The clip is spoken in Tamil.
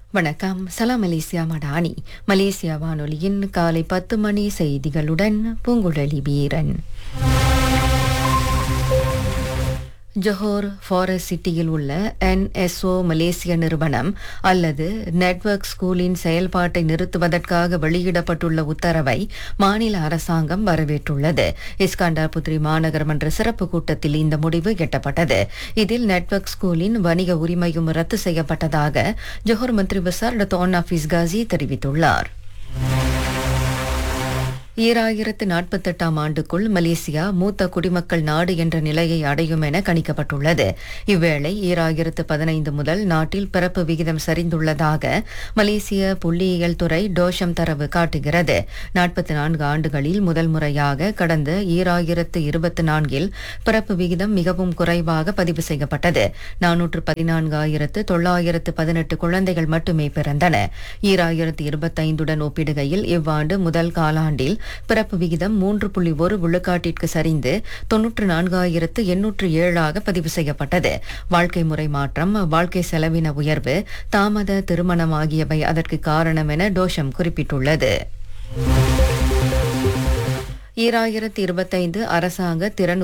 வணக்கம் சலாம் மலேசியா மடானி மலேசியா வானொலியின் காலை பத்து மணி செய்திகளுடன் பூங்குழலி வீரன் ஜொஹோர் ஃபாரஸ்ட் சிட்டியில் உள்ள என்எஸ்ஓ மலேசிய நிறுவனம் அல்லது நெட்வொர்க் ஸ்கூலின் செயல்பாட்டை நிறுத்துவதற்காக வெளியிடப்பட்டுள்ள உத்தரவை மாநில அரசாங்கம் வரவேற்றுள்ளது இஸ்காண்டார் புத்ரி மாநகரமன்ற சிறப்பு கூட்டத்தில் இந்த முடிவு எட்டப்பட்டது இதில் நெட்வொர்க் ஸ்கூலின் வணிக உரிமையும் ரத்து செய்யப்பட்டதாக ஜொஹோர் மந்திரி பசார் டத்தோன் ஹஃபீஸ் காசி தெரிவித்துள்ளார் ஈராயிரத்து நாற்பத்தெட்டாம் ஆண்டுக்குள் மலேசியா மூத்த குடிமக்கள் நாடு என்ற நிலையை அடையும் என கணிக்கப்பட்டுள்ளது இவ்வேளை ஈராயிரத்து பதினைந்து முதல் நாட்டில் பிறப்பு விகிதம் சரிந்துள்ளதாக மலேசிய புள்ளியியல் துறை டோஷம் தரவு காட்டுகிறது நாற்பத்தி நான்கு ஆண்டுகளில் முதல் முறையாக கடந்த ஈராயிரத்து இருபத்தி நான்கில் பிறப்பு விகிதம் மிகவும் குறைவாக பதிவு செய்யப்பட்டது நானூற்று பதினான்காயிரத்து தொள்ளாயிரத்து பதினெட்டு குழந்தைகள் மட்டுமே பிறந்தன ஈராயிரத்து இருபத்தைந்துடன் ஒப்பிடுகையில் இவ்வாண்டு முதல் காலாண்டில் பிறப்பு விகிதம் மூன்று புள்ளி ஒரு விழுக்காட்டிற்கு சரிந்து தொன்னூற்று நான்காயிரத்து எண்ணூற்று ஏழாக பதிவு செய்யப்பட்டது வாழ்க்கை முறை மாற்றம் வாழ்க்கை செலவின உயர்வு தாமத திருமணம் ஆகியவை அதற்கு காரணம் என டோஷம் குறிப்பிட்டுள்ளது ஈராயிரத்து இருபத்தைந்து அரசாங்க திறன்